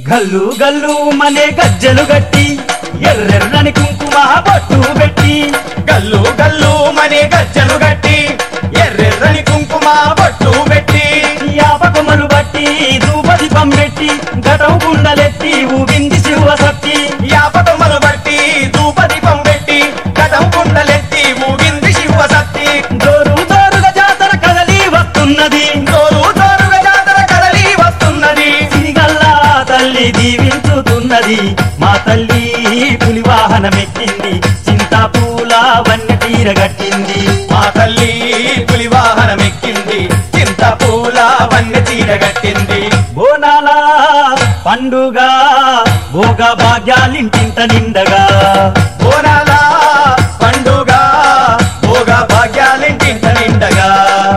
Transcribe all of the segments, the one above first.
గల్లు గల్లు మనే గజ్జలు గట్టి ఎర్రెర్రని కుంకుమ బొట్టు పెట్టి గల్లు గల్లు మనే గజ్జలు గట్టి ఎర్రెర్రని కుంకుమ బొట్టు పెట్టి యాపకమలు బట్టి ధూపదీపం పెట్టి గటం కుండలెత్తి ఊగింది శివ సత్తి యాపతమ్మలు బట్టి ధూపదీపం పెట్టి కటం కుండలెత్తి ఊగింది శివ సత్తి జోరు జోరుగా జాతర కదలి వస్తున్నది జోరు జోరుగా జాతర కదలి వస్తున్నది సిరిగల్లా తల్లి దీవించుతున్నది మా తల్లి పులి వాహనమెక్కింది చింతాపూల వన్య తీరగట్టింది మా తల్లి పులి వాహనం ఎక్కింది చింత పూల వన్య చీర కట్టింది బోనాల పండుగ భోగ భాగ్యాలింటింట నిండగా బోనాల పండుగ భోగ భాగ్యాలింటింట నిండగా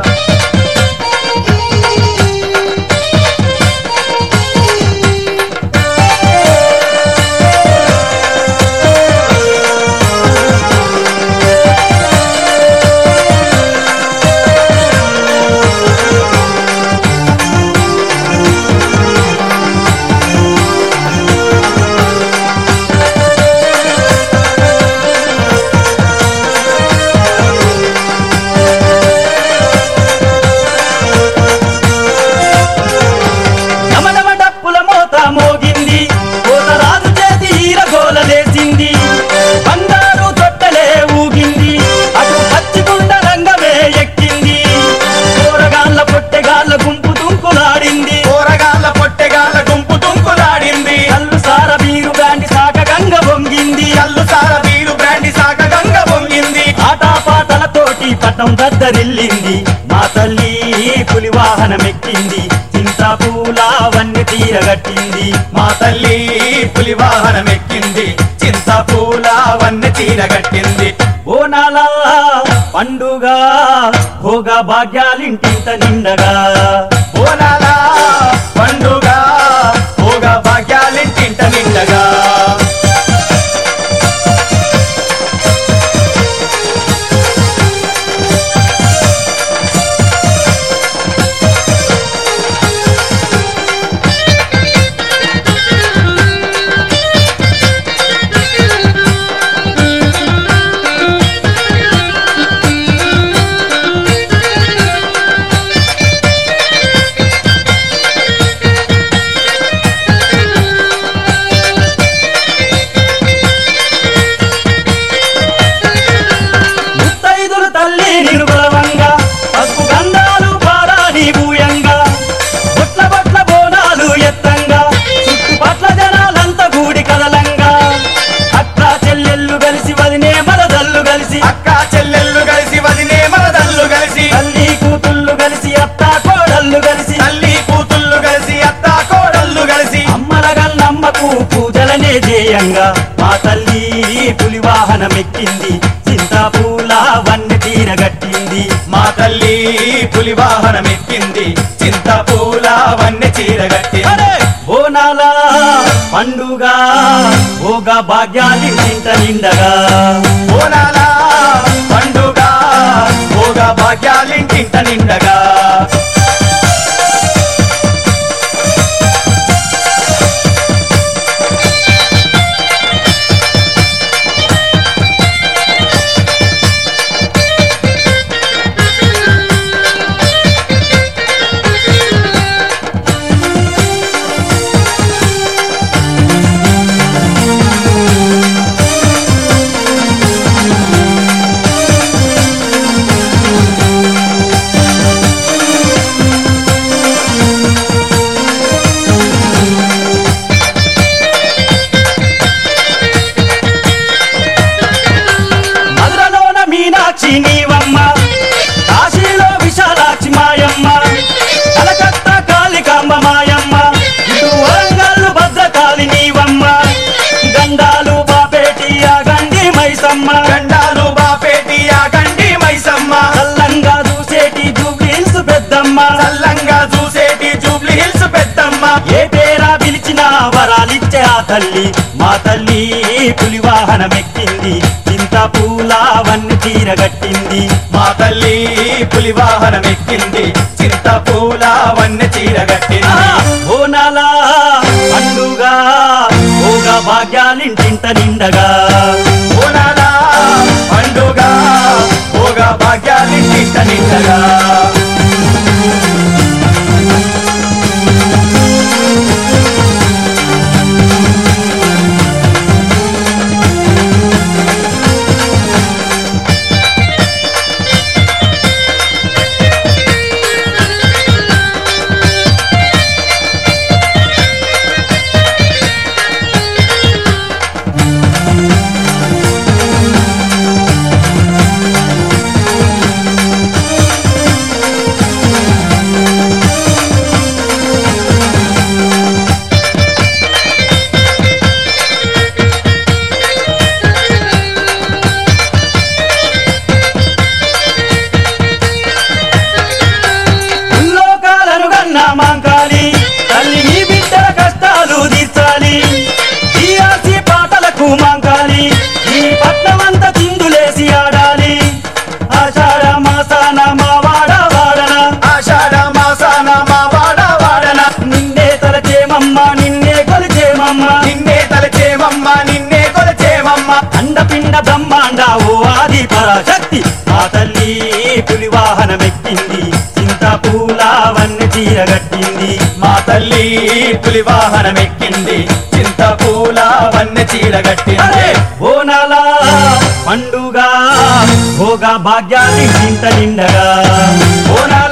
నమనమ డప్పుల మోత మోగింది కోతరాజు చేతి ఈరగోలలేసింది బంగారు తొట్టలే ఊగింది అటు పచ్చిగుండ రంగమే ఎక్కింది కూరగాళ్ళ పొట్టెగాళ్ళ గుంపు తుంకులాడింది కూరగాళ్ళ పొట్టెగాళ్ళ గుంపు తుంకులాడింది కల్లు సార బీరు గాండి సాక గంగ వంగింది కల్లు సార వీరు బ్రాండి సాక గంగ పొంగింది ఆటాపాటలతోటి పట్టం దద్దరిల్లింది మా తల్లి పులి వాహనమెక్కింది చింతాపూల వన్య తీరగట్టింది మా తల్లి పులి వాహనం ఎక్కింది చింత పూల వన్య చీర కట్టింది బోనాల పండుగ భోగ భాగ్యాలింటింత నిండగా బోనాల పండుగ భోగ భాగ్యాలింటింట నిండగా ముత్తైదులు తల్లి నిర్మలవంగా పసుపు గంధాలు పారాని భూయంగా బొట్ల బొట్ల బోనాలు ఎత్తంగా చుట్టుపట్ల జనాలంతా కూడి కదలంగా అక్క చెల్లెళ్ళు కలిసి వదినే మరదళ్ళు కలిసి అక్క చెల్లెళ్ళు కలిసి వదినే మరదళ్ళు కలిసి తల్లి కూతుళ్ళు కలిసి అత్త కోడళ్ళు కలిసి తల్లి కూతుళ్ళు కలిసి అత్త కోడళ్ళు కలిసి అమ్మల గన్నమ్మకు పూజలనే చేయంగా మా తల్లి పులి వాహనమెక్కింది చింతాపూల వన్య తీరగట్టింది మా తల్లి పులి వాహనం ఎక్కింది చింత పూల వన్య చీర కట్టింది బోనాల పండుగ భోగ భాగ్యాలి నింట నిండగా బోనాల పండుగ భోగ భాగ్యాలింటింట నిండగా మధురలోన మీనాక్షి నీవమ్మ కాశీలో విశాలాక్షి మాయమ్మ కలకత్తా కాళికాంబ మాయమ్మ ఇటు వరంగల్లు భద్రకాళి నీవమ్మ గండాలు బాపేటి ఆ గండి మైసమ్మ గండాలు బాపేటి ఆ గండి మైసమ్మ చల్లంగా చూసేటి జూబ్లీల్స్ పెద్దమ్మ చల్లంగా చూసేటి జూబ్లీ హిల్స్ పెద్దమ్మ ఏ పేరా పిలిచినా వరాలిచ్చే ఆ తల్లి మా తల్లి పులి వాహనమెక్కింది చింత పూల వన్య తీరగట్టింది మా తల్లి పులి వాహనం ఎక్కింది చింత పూల వన్య చీర కట్టింది బోనాల పండుగ భాగ్యాలింటింట నిండగా బోనాల పండుగ భోగ భాగ్యాలింటింట నిండగా లోకాలను గన్నా మాంకాలి తల్లి నీ బిడ్డల కష్టాలు తీర్చాలి ఈ ఆసి పాటలకు మాంకాలి ఈ పట్నమంతా చిందులేసి ఆడాలి ఆషాఢ మాసాన మా వాడ వాడన ఆషాఢ మాసాన మా వాడ వాడన నిన్నే తలచేమమ్మ నిన్నే కొలిచేమమ్మ నిన్నే తలచేమమ్మ నిన్నే కొలచేమమ్మ అండపిండ బ్రహ్మాండ ఓ ఆది పరాశక్తి మా తల్లి పులి వాహనమెక్కింది చింత పూల వన్నె చీరగట్టింది మా తల్లి పులి వాహనమెక్కింది చింత పూల వన్నె చీరగట్టింది అరే బోనాల పండుగ భోగ భాగ్యాన్ని చింత నిండగా బోనాల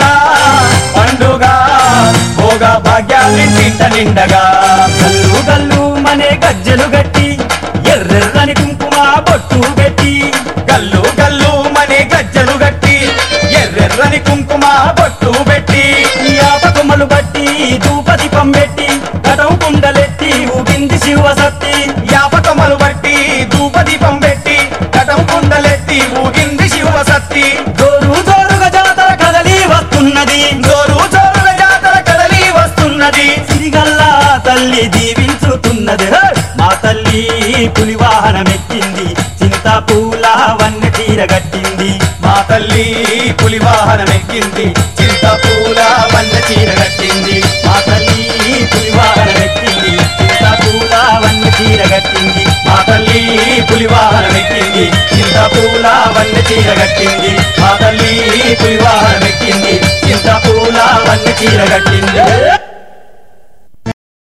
పండుగ భోగ భాగ్యాలింటింట నిండగా గల్లు గల్లు మనే గజ్జలు గట్టి ఎర్రెర్రని కుంకుమ బొట్టు పెట్టి గల్లు గల్లు మనే గజ్జలు గట్టి ఎర్రెర్రని కుంకుమ బొట్టు పెట్టి యాపకొమ్మలు బట్టి ధూపదీపం పెట్టి కటం కుండలెత్తి ఊగింది శివసత్తి యాపకమలు బట్టి ధూపదీపం పెట్టి కటం కుండలెత్తి ఊగింది శివసత్తి జోరు జోరుగా జాతర కదలి వస్తున్నది జోరు జోరుల జాతర కదలి వస్తున్నది సిరిగల్లా తల్లి దీవించుతున్నది హే! మా తల్లి పులి వాహనమెక్కింది చింత పూల వన్నె చీరగట్టింది మా తల్లి పులి వాహనమెక్కింది చింత పూల వన్న చీర కట్టింది మా తల్లి పులి వాహనమెక్కింది చింత పూల వన్నె చీరగట్టింది మా తల్లి పులి వాహనమెక్కింది చింత పూల వన్న చీర కట్టింది మా తల్లి పులి వాహనమెక్కింది చింత పూల వన్న చీర కట్టింది